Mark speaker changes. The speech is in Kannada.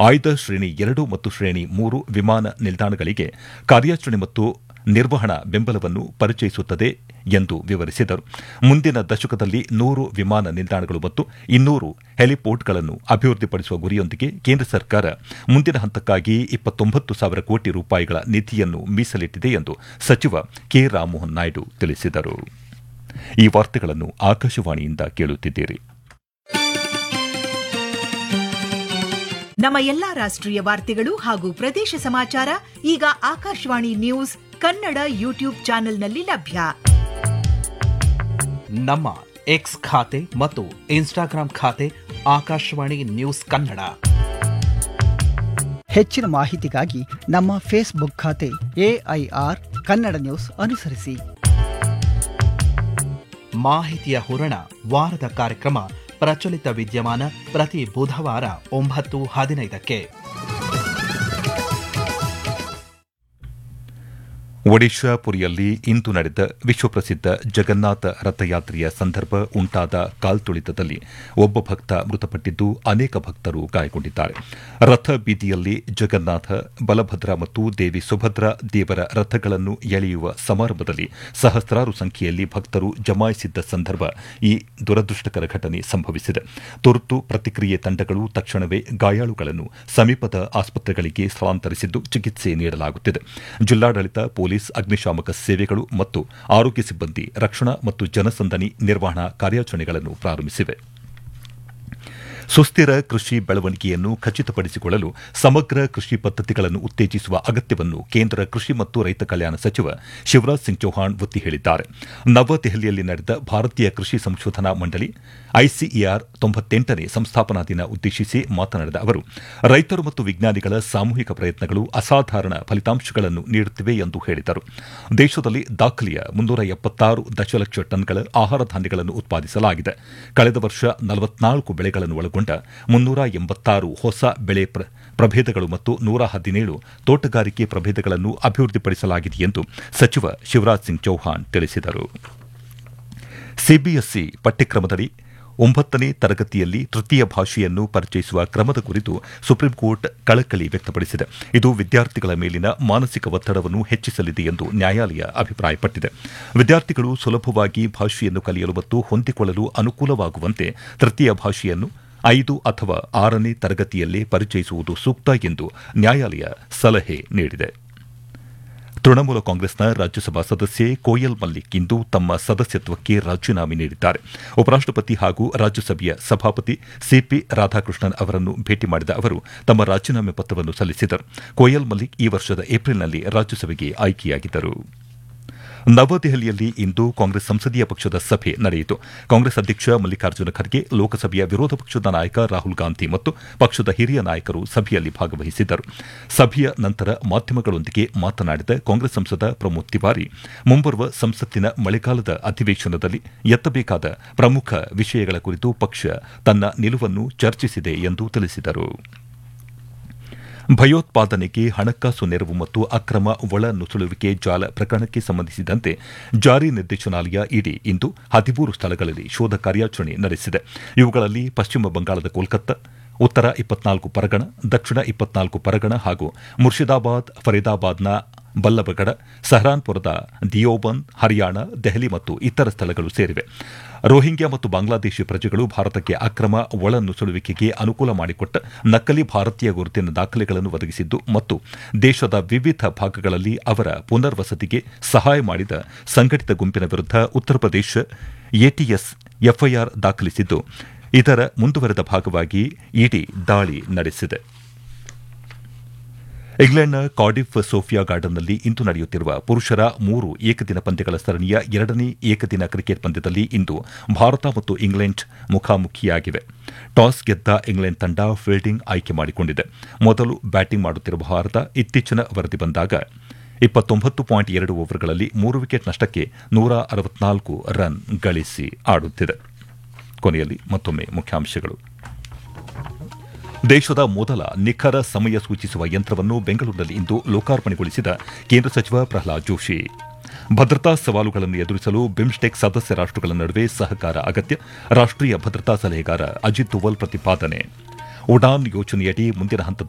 Speaker 1: ಆಯ್ದ ಶ್ರೇಣಿ ಎರಡು ಮತ್ತು ಶ್ರೇಣಿ ಮೂರು ವಿಮಾನ ನಿಲ್ದಾಣಗಳಿಗೆ ಕಾರ್ಯಾಚರಣೆ ಮತ್ತು ನಿರ್ವಹಣಾ ಬೆಂಬಲವನ್ನು ಪರಿಚಯಿಸುತ್ತದೆ ಎಂದು ವಿವರಿಸಿದರು ಮುಂದಿನ ದಶಕದಲ್ಲಿ ನೂರು ವಿಮಾನ ನಿಲ್ದಾಣಗಳು ಮತ್ತು ಇನ್ನೂರು ಹೆಲಿಪೋರ್ಟ್ಗಳನ್ನು ಅಭಿವೃದ್ಧಿಪಡಿಸುವ ಗುರಿಯೊಂದಿಗೆ ಕೇಂದ್ರ ಸರ್ಕಾರ ಮುಂದಿನ ಹಂತಕ್ಕಾಗಿ ಇಪ್ಪತ್ತೊಂಬತ್ತು ಸಾವಿರ ಕೋಟಿ ರೂಪಾಯಿಗಳ ನಿಧಿಯನ್ನು ಮೀಸಲಿಟ್ಟಿದೆ ಎಂದು ಸಚಿವ ಕೆ ರಾಮಮೋಹನ್ ನಾಯ್ಡು ತಿಳಿಸಿದರು ಈ ವಾರ್ತೆಗಳನ್ನು ಆಕಾಶವಾಣಿಯಿಂದ ಕೇಳುತ್ತಿದ್ದೀರಿ
Speaker 2: ನಮ್ಮ ಎಲ್ಲಾ ರಾಷ್ಟ್ರೀಯ ವಾರ್ತೆಗಳು ಹಾಗೂ ಪ್ರದೇಶ ಸಮಾಚಾರ ಈಗ ಆಕಾಶವಾಣಿ ನ್ಯೂಸ್ ಕನ್ನಡ ಯೂಟ್ಯೂಬ್ ಚಾನೆಲ್ನಲ್ಲಿ ಲಭ್ಯ
Speaker 3: ನಮ್ಮ ಎಕ್ಸ್ ಖಾತೆ ಮತ್ತು ಇನ್ಸ್ಟಾಗ್ರಾಂ ಖಾತೆ ಆಕಾಶವಾಣಿ ನ್ಯೂಸ್ ಕನ್ನಡ
Speaker 4: ಹೆಚ್ಚಿನ ಮಾಹಿತಿಗಾಗಿ ನಮ್ಮ ಫೇಸ್ಬುಕ್ ಖಾತೆ ಎಐಆರ್ ಕನ್ನಡ ನ್ಯೂಸ್ ಅನುಸರಿಸಿ
Speaker 3: ಮಾಹಿತಿಯ ಹೂರಣ ವಾರದ ಕಾರ್ಯಕ್ರಮ ಪ್ರಚಲಿತ ವಿದ್ಯಮಾನ ಪ್ರತಿ ಬುಧವಾರ ಒಂಬತ್ತು ಹದಿನೈದಕ್ಕೆ
Speaker 1: ಒಡಿಶಾ ಪುರಿಯಲ್ಲಿ ಇಂದು ನಡೆದ ವಿಶ್ವಪ್ರಸಿದ್ಧ ಜಗನ್ನಾಥ ರಥಯಾತ್ರೆಯ ಸಂದರ್ಭ ಉಂಟಾದ ಕಾಲ್ತುಳಿತದಲ್ಲಿ ಒಬ್ಬ ಭಕ್ತ ಮೃತಪಟ್ಟಿದ್ದು ಅನೇಕ ಭಕ್ತರು ಗಾಯಗೊಂಡಿದ್ದಾರೆ ರಥ ಬೀದಿಯಲ್ಲಿ ಜಗನ್ನಾಥ ಬಲಭದ್ರ ಮತ್ತು ದೇವಿ ಸುಭದ್ರ ದೇವರ ರಥಗಳನ್ನು ಎಳೆಯುವ ಸಮಾರಂಭದಲ್ಲಿ ಸಹಸ್ರಾರು ಸಂಖ್ಯೆಯಲ್ಲಿ ಭಕ್ತರು ಜಮಾಯಿಸಿದ್ದ ಸಂದರ್ಭ ಈ ದುರದೃಷ್ಟಕರ ಘಟನೆ ಸಂಭವಿಸಿದೆ ತುರ್ತು ಪ್ರತಿಕ್ರಿಯೆ ತಂಡಗಳು ತಕ್ಷಣವೇ ಗಾಯಾಳುಗಳನ್ನು ಸಮೀಪದ ಆಸ್ಪತ್ರೆಗಳಿಗೆ ಸ್ಥಳಾಂತರಿಸಿದ್ದು ಚಿಕಿತ್ಸೆ ನೀಡಲಾಗುತ್ತಿದೆ ಜಿಲ್ಲಾಡಳಿತ ಪೊಲೀಸ್ ಅಗ್ನಿಶಾಮಕ ಸೇವೆಗಳು ಮತ್ತು ಆರೋಗ್ಯ ಸಿಬ್ಬಂದಿ ರಕ್ಷಣಾ ಮತ್ತು ಜನಸಂದಣಿ ನಿರ್ವಹಣಾ ಕಾರ್ಯಾಚರಣೆಗಳನ್ನು ಪ್ರಾರಂಭಿಸಿವೆ ಸುಸ್ಥಿರ ಕೃಷಿ ಬೆಳವಣಿಗೆಯನ್ನು ಖಚಿತಪಡಿಸಿಕೊಳ್ಳಲು ಸಮಗ್ರ ಕೃಷಿ ಪದ್ದತಿಗಳನ್ನು ಉತ್ತೇಜಿಸುವ ಅಗತ್ಯವನ್ನು ಕೇಂದ್ರ ಕೃಷಿ ಮತ್ತು ರೈತ ಕಲ್ಯಾಣ ಸಚಿವ ಶಿವರಾಜ್ ಸಿಂಗ್ ಚೌಹಾಣ್ ಒತ್ತಿ ಹೇಳಿದ್ದಾರೆ ನವದೆಹಲಿಯಲ್ಲಿ ನಡೆದ ಭಾರತೀಯ ಕೃಷಿ ಸಂಶೋಧನಾ ಮಂಡಳಿ ಐಸಿಇಆರ್ ತೊಂಬತ್ತೆಂಟನೇ ಸಂಸ್ಥಾಪನಾ ದಿನ ಉದ್ದೇಶಿಸಿ ಮಾತನಾಡಿದ ಅವರು ರೈತರು ಮತ್ತು ವಿಜ್ಞಾನಿಗಳ ಸಾಮೂಹಿಕ ಪ್ರಯತ್ನಗಳು ಅಸಾಧಾರಣ ಫಲಿತಾಂಶಗಳನ್ನು ನೀಡುತ್ತಿವೆ ಎಂದು ಹೇಳಿದರು ದೇಶದಲ್ಲಿ ದಾಖಲೆಯ ಮುನ್ನೂರ ಎಪ್ಪತ್ತಾರು ದಶಲಕ್ಷ ಟನ್ಗಳ ಆಹಾರ ಧಾನ್ಯಗಳನ್ನು ಉತ್ಪಾದಿಸಲಾಗಿದೆ ಕಳೆದ ವರ್ಷ ನಲವತ್ನಾಲ್ಕು ಬೆಳೆಗಳನ್ನು ಒಳಗೊಂಡ ಮುನ್ನೂರ ಎಂಬತ್ತಾರು ಹೊಸ ಬೆಳೆ ಪ್ರಭೇದಗಳು ಮತ್ತು ನೂರ ಹದಿನೇಳು ತೋಟಗಾರಿಕೆ ಪ್ರಭೇದಗಳನ್ನು ಅಭಿವೃದ್ಧಿಪಡಿಸಲಾಗಿದೆ ಎಂದು ಸಚಿವ ಶಿವರಾಜ್ ಸಿಂಗ್ ಚೌಹಾಣ್ ತಿಳಿಸಿದರು ಸಿಬಿಎಸ್ಇ ಪಠ್ಯಕ್ರಮದಡಿ ಒಂಬತ್ತನೇ ತರಗತಿಯಲ್ಲಿ ತೃತೀಯ ಭಾಷೆಯನ್ನು ಪರಿಚಯಿಸುವ ಕ್ರಮದ ಕುರಿತು ಸುಪ್ರೀಂಕೋರ್ಟ್ ಕಳಕಳಿ ವ್ಯಕ್ತಪಡಿಸಿದೆ ಇದು ವಿದ್ಯಾರ್ಥಿಗಳ ಮೇಲಿನ ಮಾನಸಿಕ ಒತ್ತಡವನ್ನು ಹೆಚ್ಚಿಸಲಿದೆ ಎಂದು ನ್ಯಾಯಾಲಯ ಅಭಿಪ್ರಾಯಪಟ್ಟಿದೆ ವಿದ್ಯಾರ್ಥಿಗಳು ಸುಲಭವಾಗಿ ಭಾಷೆಯನ್ನು ಕಲಿಯಲು ಮತ್ತು ಹೊಂದಿಕೊಳ್ಳಲು ಅನುಕೂಲವಾಗುವಂತೆ ತೃತೀಯ ಭಾಷೆಯನ್ನು ಐದು ಅಥವಾ ಆರನೇ ತರಗತಿಯಲ್ಲೇ ಪರಿಚಯಿಸುವುದು ಸೂಕ್ತ ಎಂದು ನ್ಯಾಯಾಲಯ ಸಲಹೆ ನೀಡಿದೆ ತೃಣಮೂಲ ಕಾಂಗ್ರೆಸ್ನ ರಾಜ್ಯಸಭಾ ಸದಸ್ಯೆ ಕೋಯಲ್ ಮಲ್ಲಿಕ್ ಇಂದು ತಮ್ಮ ಸದಸ್ಯತ್ವಕ್ಕೆ ರಾಜೀನಾಮೆ ನೀಡಿದ್ದಾರೆ ಉಪರಾಷ್ಟಪತಿ ಹಾಗೂ ರಾಜ್ಯಸಭೆಯ ಸಭಾಪತಿ ಸಿಪಿ ರಾಧಾಕೃಷ್ಣನ್ ಅವರನ್ನು ಭೇಟಿ ಮಾಡಿದ ಅವರು ತಮ್ಮ ರಾಜೀನಾಮೆ ಪತ್ರವನ್ನು ಸಲ್ಲಿಸಿದರು ಕೋಯಲ್ ಮಲ್ಲಿಕ್ ಈ ವರ್ಷದ ಏಪ್ರಿಲ್ನಲ್ಲಿ ರಾಜ್ಯಸಭೆಗೆ ಆಯ್ಕೆಯಾಗಿದ್ದರು ನವದೆಹಲಿಯಲ್ಲಿ ಇಂದು ಕಾಂಗ್ರೆಸ್ ಸಂಸದೀಯ ಪಕ್ಷದ ಸಭೆ ನಡೆಯಿತು ಕಾಂಗ್ರೆಸ್ ಅಧ್ಯಕ್ಷ ಮಲ್ಲಿಕಾರ್ಜುನ ಖರ್ಗೆ ಲೋಕಸಭೆಯ ವಿರೋಧ ಪಕ್ಷದ ನಾಯಕ ರಾಹುಲ್ ಗಾಂಧಿ ಮತ್ತು ಪಕ್ಷದ ಹಿರಿಯ ನಾಯಕರು ಸಭೆಯಲ್ಲಿ ಭಾಗವಹಿಸಿದ್ದರು ಸಭೆಯ ನಂತರ ಮಾಧ್ಯಮಗಳೊಂದಿಗೆ ಮಾತನಾಡಿದ ಕಾಂಗ್ರೆಸ್ ಸಂಸದ ಪ್ರಮೋದ್ ತಿವಾರಿ ಮುಂಬರುವ ಸಂಸತ್ತಿನ ಮಳೆಗಾಲದ ಅಧಿವೇಶನದಲ್ಲಿ ಎತ್ತಬೇಕಾದ ಪ್ರಮುಖ ವಿಷಯಗಳ ಕುರಿತು ಪಕ್ಷ ತನ್ನ ನಿಲುವನ್ನು ಚರ್ಚಿಸಿದೆ ಎಂದು ತಿಳಿಸಿದರು ಭಯೋತ್ಪಾದನೆಗೆ ಹಣಕಾಸು ನೆರವು ಮತ್ತು ಅಕ್ರಮ ಒಳ ನುಸುಳುವಿಕೆ ಜಾಲ ಪ್ರಕರಣಕ್ಕೆ ಸಂಬಂಧಿಸಿದಂತೆ ಜಾರಿ ನಿರ್ದೇಶನಾಲಯ ಇಡಿ ಇಂದು ಹದಿಮೂರು ಸ್ಥಳಗಳಲ್ಲಿ ಶೋಧ ಕಾರ್ಯಾಚರಣೆ ನಡೆಸಿದೆ ಇವುಗಳಲ್ಲಿ ಪಶ್ಚಿಮ ಬಂಗಾಳದ ಕೋಲ್ಕತ್ತಾ ಉತ್ತರ ಇಪ್ಪತ್ನಾಲ್ಕು ಪರಗಣ ದಕ್ಷಿಣ ಇಪ್ಪತ್ನಾಲ್ಕು ಪರಗಣ ಹಾಗೂ ಮುರ್ಷಿದಾಬಾದ್ ಫರೀದಾಬಾದ್ನ ಬಲ್ಲಭಗಡ ಸಹರಾನ್ಪುರದ ದಿಯೋಬಂದ್ ಹರಿಯಾಣ ದೆಹಲಿ ಮತ್ತು ಇತರ ಸ್ಥಳಗಳು ಸೇರಿವೆ ರೋಹಿಂಗ್ಯಾ ಮತ್ತು ಬಾಂಗ್ಲಾದೇಶಿ ಪ್ರಜೆಗಳು ಭಾರತಕ್ಕೆ ಅಕ್ರಮ ಒಳ ನುಸುಳುವಿಕೆಗೆ ಅನುಕೂಲ ಮಾಡಿಕೊಟ್ಟ ನಕಲಿ ಭಾರತೀಯ ಗುರುತಿನ ದಾಖಲೆಗಳನ್ನು ಒದಗಿಸಿದ್ದು ಮತ್ತು ದೇಶದ ವಿವಿಧ ಭಾಗಗಳಲ್ಲಿ ಅವರ ಪುನರ್ವಸತಿಗೆ ಸಹಾಯ ಮಾಡಿದ ಸಂಘಟಿತ ಗುಂಪಿನ ವಿರುದ್ಧ ಉತ್ತರ ಪ್ರದೇಶ ಎಟಿಎಸ್ ಎಫ್ಐಆರ್ ದಾಖಲಿಸಿದ್ದು ಇದರ ಮುಂದುವರೆದ ಭಾಗವಾಗಿ ಇಡಿ ದಾಳಿ ನಡೆಸಿದೆ ಇಂಗ್ಲೆಂಡ್ನ ಕಾರ್ಡಿಫ್ ಸೋಫಿಯಾ ಗಾರ್ಡನ್ನಲ್ಲಿ ಇಂದು ನಡೆಯುತ್ತಿರುವ ಪುರುಷರ ಮೂರು ಏಕದಿನ ಪಂದ್ಯಗಳ ಸರಣಿಯ ಎರಡನೇ ಏಕದಿನ ಕ್ರಿಕೆಟ್ ಪಂದ್ಯದಲ್ಲಿ ಇಂದು ಭಾರತ ಮತ್ತು ಇಂಗ್ಲೆಂಡ್ ಮುಖಾಮುಖಿಯಾಗಿವೆ ಟಾಸ್ ಗೆದ್ದ ಇಂಗ್ಲೆಂಡ್ ತಂಡ ಫೀಲ್ಡಿಂಗ್ ಆಯ್ಕೆ ಮಾಡಿಕೊಂಡಿದೆ ಮೊದಲು ಬ್ಯಾಟಿಂಗ್ ಮಾಡುತ್ತಿರುವ ಭಾರತ ಇತ್ತೀಚಿನ ವರದಿ ಬಂದಾಗ ಇಪ್ಪತ್ತೊಂಬತ್ತು ಪಾಯಿಂಟ್ ಎರಡು ಓವರ್ಗಳಲ್ಲಿ ಮೂರು ವಿಕೆಟ್ ನಷ್ಟಕ್ಕೆ ನೂರ ಅರವತ್ನಾಲ್ಕು ರನ್ ಗಳಿಸಿ ಆಡುತ್ತಿದೆ ಕೊನೆಯಲ್ಲಿ ಮತ್ತೊಮ್ಮೆ ಮುಖ್ಯಾಂಶಗಳು ದೇಶದ ಮೊದಲ ನಿಖರ ಸಮಯ ಸೂಚಿಸುವ ಯಂತ್ರವನ್ನು ಬೆಂಗಳೂರಿನಲ್ಲಿ ಇಂದು ಲೋಕಾರ್ಪಣೆಗೊಳಿಸಿದ ಕೇಂದ್ರ ಸಚಿವ ಪ್ರಹ್ಲಾದ್ ಜೋಶಿ ಭದ್ರತಾ ಸವಾಲುಗಳನ್ನು ಎದುರಿಸಲು ಬಿಮ್ಸ್ಟೆಕ್ ಸದಸ್ಯ ರಾಷ್ಟಗಳ ನಡುವೆ ಸಹಕಾರ ಅಗತ್ಯ ರಾಷ್ಟೀಯ ಭದ್ರತಾ ಸಲಹೆಗಾರ ಅಜಿತ್ ದೋವಲ್ ಪ್ರತಿಪಾದನೆ ಉಡಾನ್ ಯೋಜನೆಯಡಿ ಮುಂದಿನ ಹಂತದ